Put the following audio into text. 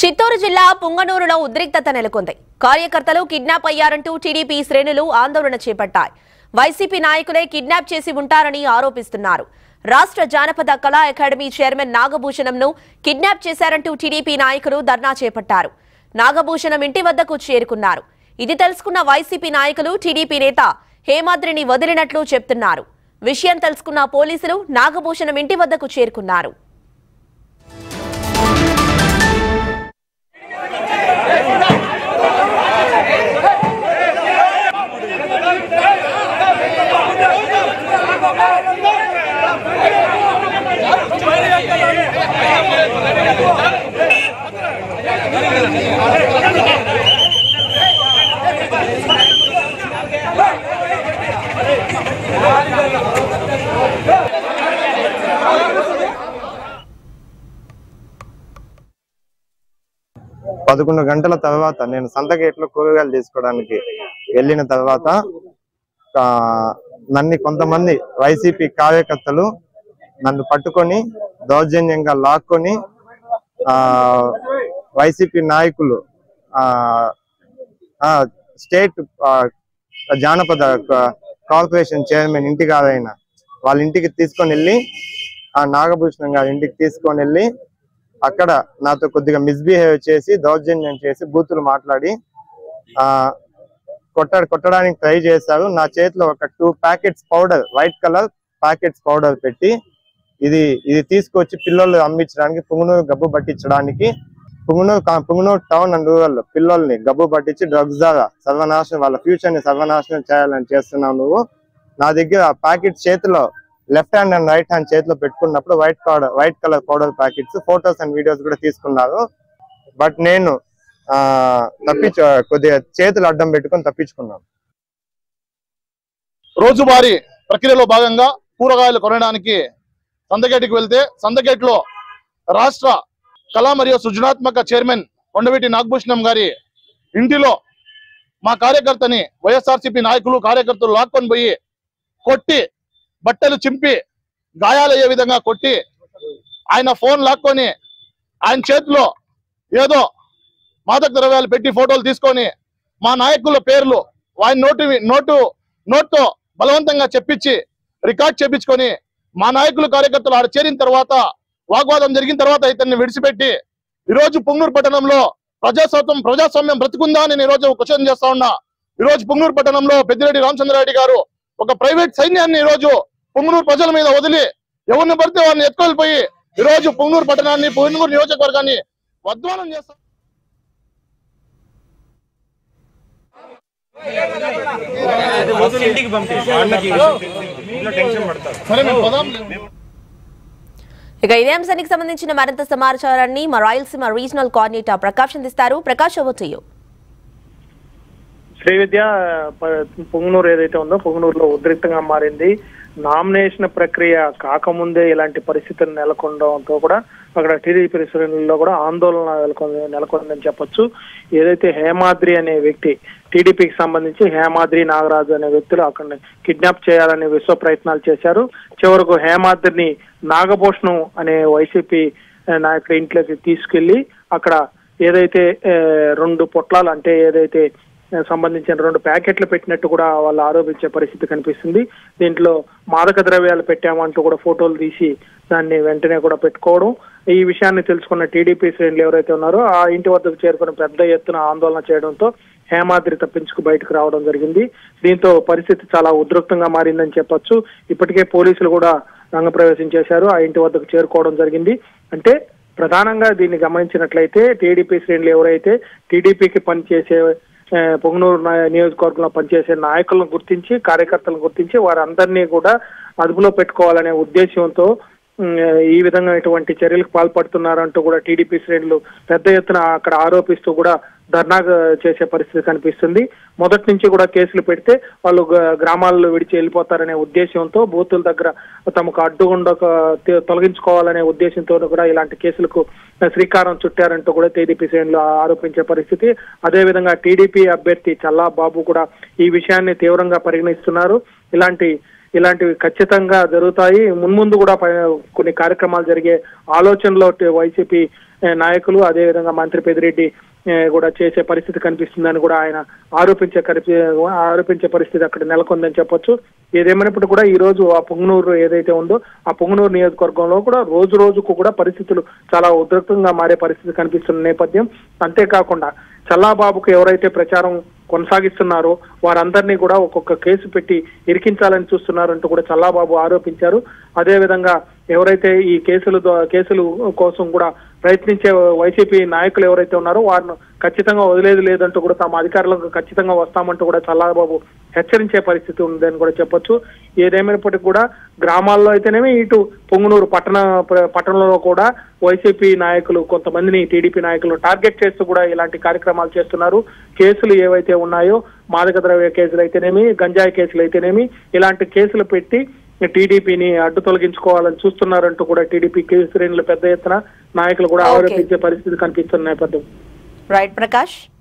చిత్తూరు జిల్లా పుంగనూరులో ఉద్రిక్తత నెలకొంది కార్యకర్తలు కిడ్నాప్ అయ్యారంటూ టీడీపీ శ్రేణులు ఆందోళన చేపట్టాయి వైసీపీ నాయకులే కిడ్నాప్ చేసి ఉంటారని ఆరోపిస్తున్నారు రాష్ట్ర జానపద కళా అకాడమీ చైర్మన్ నాగభూషణంను కిడ్నాప్ చేశారంటూ టీడీపీ నాయకులు ధర్నా చేపట్టారు నాగభూషణం ఇంటి వద్దకు చేరుకున్నారు ఇది తెలుసుకున్న వైసీపీ నాయకులు టీడీపీ నేత హేమాద్రిని వదిలినట్లు చెప్తున్నారు విషయం తెలుసుకున్న పోలీసులు నాగభూషణం ఇంటి వద్దకు చేరుకున్నారు పదకొండు గంటల తర్వాత నేను సంతగేట్లో కూరగాయలు తీసుకోవడానికి వెళ్ళిన తర్వాత ఆ, నన్ను కొంతమంది వైసీపీ కార్యకర్తలు నన్ను పట్టుకొని దౌర్జన్యంగా లాక్కొని ఆ వైసీపీ నాయకులు ఆ ఆ, స్టేట్ ఆ, జానపద క- కార్పొరేషన్ చైర్మన్ ఇంటి గారైన వాళ్ళ ఇంటికి తీసుకొని వెళ్ళి ఆ నాగభూషణం గారి ఇంటికి తీసుకొని వెళ్ళి అక్కడ నాతో కొద్దిగా మిస్బిహేవ్ చేసి దౌర్జన్యం చేసి బూతులు మాట్లాడి ఆ కొట్ట కొట్టడానికి ట్రై చేశారు నా చేతిలో ఒక two packets powder white colour packets powder పెట్టి ఇది ఇది తీసుకొచ్చి పిల్లలు అమ్మించడానికి పుంగనూరు గబ్బు పట్టించడానికి పుంగనూరు కా- పుంగనూరు టౌన్ అండ్ రూరల్ పిల్లల్ని గబ్బు పట్టించి డ్రగ్స్ ద్వారా సర్వనాశనం వాళ్ళ ఫ్యూచర్ ని సర్వనాశనం చేయాలని చేస్తున్నావు నువ్వు నా దగ్గర ఆ ప్యాకెట్ చేతిలో left hand and right hand చేతిలో పెట్టుకున్నప్పుడు white powder white colour powder packets photos and videos కూడా తీసుకున్నారు బట్ నేను ఆ తప్పించు కొద్దిగా చేతులు అడ్డం పెట్టుకొని తప్పించుకున్నాను రోజువారీ ప్రక్రియలో భాగంగా కూరగాయలు కొనడానికి సందగేట్కి వెళ్తే సందగేట్ లో రాష్ట్ర కళా మరియు సృజనాత్మక చైర్మన్ కొండవీటి నాగభూషణం గారి ఇంటిలో మా కార్యకర్తని వైఎస్ఆర్సీపీ నాయకులు కార్యకర్తలు లాక్కొని పోయి కొట్టి బట్టలు చింపి గాయాలయ్యే విధంగా కొట్టి ఆయన ఫోన్ లాక్కొని ఆయన చేతిలో ఏదో మాదక ద్రవ్యాలు పెట్టి ఫోటోలు తీసుకొని మా నాయకుల పేర్లు ఆయన నోటు నోటు నోట్తో బలవంతంగా చెప్పించి రికార్డ్ చేపించుకొని మా నాయకులు కార్యకర్తలు ఆడ చేరిన తర్వాత వాగ్వాదం జరిగిన తర్వాత ఇతన్ని విడిచిపెట్టి ఈ రోజు పుంగనూరు పట్టణంలో ప్రజాస్వామ్యం ప్రజాస్వామ్యం బ్రతుకుందా అని నేను ఈ రోజు క్వశ్చన్ చేస్తా ఉన్నా ఈ రోజు పుంగనూరు పట్టణంలో పెద్దిరెడ్డి రామచంద్రారెడ్డి గారు ఒక ప్రైవేట్ సైన్యాన్ని ఈ రోజు పుంగనూరు ప్రజల మీద వదిలి ఎవరిని పడితే వారిని ఎత్తుకెళ్ళిపోయి ఈ రోజు పుంగనూరు పట్టణాన్ని పుంగనూరు నియోజకవర్గాన్ని వద్వానం చేస్తా ఇంటికి పంపించి అన్నకి ఇంట్లో టెన్షన్ పడతారు సరే మేము పదాం ఇక ఇదే అంశానికి సంబంధించిన మరింత సమాచారాన్ని మా రాయలసీమ రీజనల్ కోఆర్డినేటర్ ప్రకాష్ అందిస్తారు Prakash over to you. Shri విద్య ప- పొంగనూరు ఏదైతే ఉందో పొంగనూరులో ఉద్రిక్తంగా మారింది నామినేషన్ ప్రక్రియ కాకముందే ఇలాంటి పరిస్థితులు నెలకొనడంతో కూడా అక్కడ టీడీపీ శ్రేణుల్లో కూడా ఆందోళన నెలకొంది నెలకొందని చెప్పొచ్చు ఏదైతే హేమాద్రి అనే వ్యక్తి టీడీపీకి సంబంధించి హేమాద్రి నాగరాజు అనే వ్యక్తులు అక్కడ కిడ్నాప్ చేయాలని విశ్వ ప్రయత్నాలు చేశారు చివరకు హేమాద్రిని నాగభూషణం అనే వైసీపీ నాయకుడి ఇంట్లోకి తీసుకెళ్లి అక్కడ ఏదైతే ఆ, రెండు పొట్లాలు అంటే ఏదైతే సంబంధించిన రెండు ప్యాకెట్లు పెట్టినట్టు కూడా వాళ్ళు ఆరోపించే పరిస్థితి కనిపిస్తుంది దీంట్లో మాదక ద్రవ్యాలు పెట్టామంటూ కూడా ఫోటోలు తీసి దాన్ని వెంటనే కూడా పెట్టుకోవడం ఈ విషయాన్ని తెలుసుకున్న టీడీపీ శ్రేణులు ఎవరైతే ఉన్నారో ఆ ఇంటి వద్దకు చేరుకుని పెద్ద ఎత్తున ఆందోళన చేయడంతో హేమాద్రి తప్పించుకు బయటకు రావడం జరిగింది దీంతో పరిస్థితి చాలా ఉద్రిక్తంగా మారిందని చెప్పొచ్చు ఇప్పటికే పోలీసులు కూడా రంగప్రవేశం చేశారు ఆ ఇంటి వద్దకు చేరుకోవడం జరిగింది అంటే ప్రధానంగా దీన్ని గమనించినట్లయితే టీడీపీ శ్రేణులు ఎవరైతే టీడీపీకి పనిచేసే ఆ, పొంగనూరు నా- నియోజకవర్గంలో పనిచేసే నాయకులను గుర్తించి కార్యకర్తలను గుర్తించి వారందరినీ కూడా అదుపులో పెట్టుకోవాలనే ఉద్దేశంతో ఉమ్, ఈ విధంగా ఇటువంటి చర్యలకు పాల్పడుతున్నారంటూ కూడా టీడీపీ శ్రేణులు పెద్ద ఎత్తున అక్కడ ఆరోపిస్తూ కూడా ధర్నా చేసే పరిస్థితి కనిపిస్తుంది మొదటి నుంచి కూడా కేసులు పెడితే వాళ్ళు గ- గ్రామాల్లో విడిచి వెళ్ళిపోతారనే ఉద్దేశంతో బూతుల దగ్గర తమకు అడ్డుగుండ తొలగించుకోవాలనే ఉద్దేశంతో కూడా ఇలాంటి కేసులకు శ్రీకారం చుట్టారంటూ కూడా టీడీపీ శ్రేణులు ఆరోపించే పరిస్థితి అదేవిధంగా టీడీపీ అభ్యర్థి చల్లా బాబు కూడా ఈ విషయాన్ని తీవ్రంగా పరిగణిస్తున్నారు ఇలాంటి ఇలాంటివి ఖచ్చితంగా జరుగుతాయి మున్ముందు కూడా ప- కొన్ని కార్యక్రమాలు జరిగే ఆలోచనలో టి- వైసీపీ ఏ, నాయకులు అదేవిధంగా మంత్రి పెదిరెడ్డి ఏ, కూడా చేసే పరిస్థితి కనిపిస్తుందని కూడా ఆయన ఆరోపించే కరిపి ఆరోపించే పరిస్థితి అక్కడ నెలకొందని చెప్పొచ్చు ఏదేమైనప్పటికీ కూడా ఈ రోజు ఆ పొంగనూరు ఏదైతే ఉందో ఆ పొంగనూరు నియోజకవర్గంలో కూడా రోజు రోజుకు కూడా పరిస్థితులు చాలా ఉద్రిక్తంగా మారే పరిస్థితి కనిపిస్తున్న నేపథ్యం అంతేకాకుండా చల్లాబాబుకు ఎవరైతే ప్రచారం కొనసాగిస్తున్నారో వారందరినీ కూడా ఒక్కొక్క కేసు పెట్టి ఇరికించాలని చూస్తున్నారంటూ కూడా చల్లాబాబు ఆరోపించారు అదేవిధంగా ఎవరైతే ఈ కేసులు ద్వా- కేసులు కోసం కూడా ప్రయత్నించే వైసీపీ నాయకులు ఎవరైతే ఉన్నారో వారిని ఖచ్చితంగా వదిలేదు లేదంటూ కూడా తమ అధికారులకు ఖచ్చితంగా వస్తామంటూ కూడా చల్లాబాబు హెచ్చరించే పరిస్థితి ఉందని కూడా చెప్పొచ్చు ఏదేమైనప్పటికీ కూడా గ్రామాల్లో అయితేనేమి ఇటు పొంగునూరు పట్టణ ప్ర- పట్టణంలో కూడా వైసీపీ నాయకులు కొంతమందిని టీడీపీ నాయకులు టార్గెట్ చేస్తూ కూడా ఇలాంటి కార్యక్రమాలు చేస్తున్నారు కేసులు ఏవైతే ఉన్నాయో మాదక ద్రవ్య కేసులు అయితేనేమి గంజాయి కేసులు అయితేనేమి ఇలాంటి కేసులు పెట్టి టీడీపీని అడ్డు తొలగించుకోవాలని చూస్తున్నారంటూ కూడా టీడీపీ శ్రేణులు పెద్ద ఎత్తున నాయకులు కూడా Okay. ఆరోపించే పరిస్థితి కనిపిస్తున్న నేపథ్యం రైట్ ప్రకాష్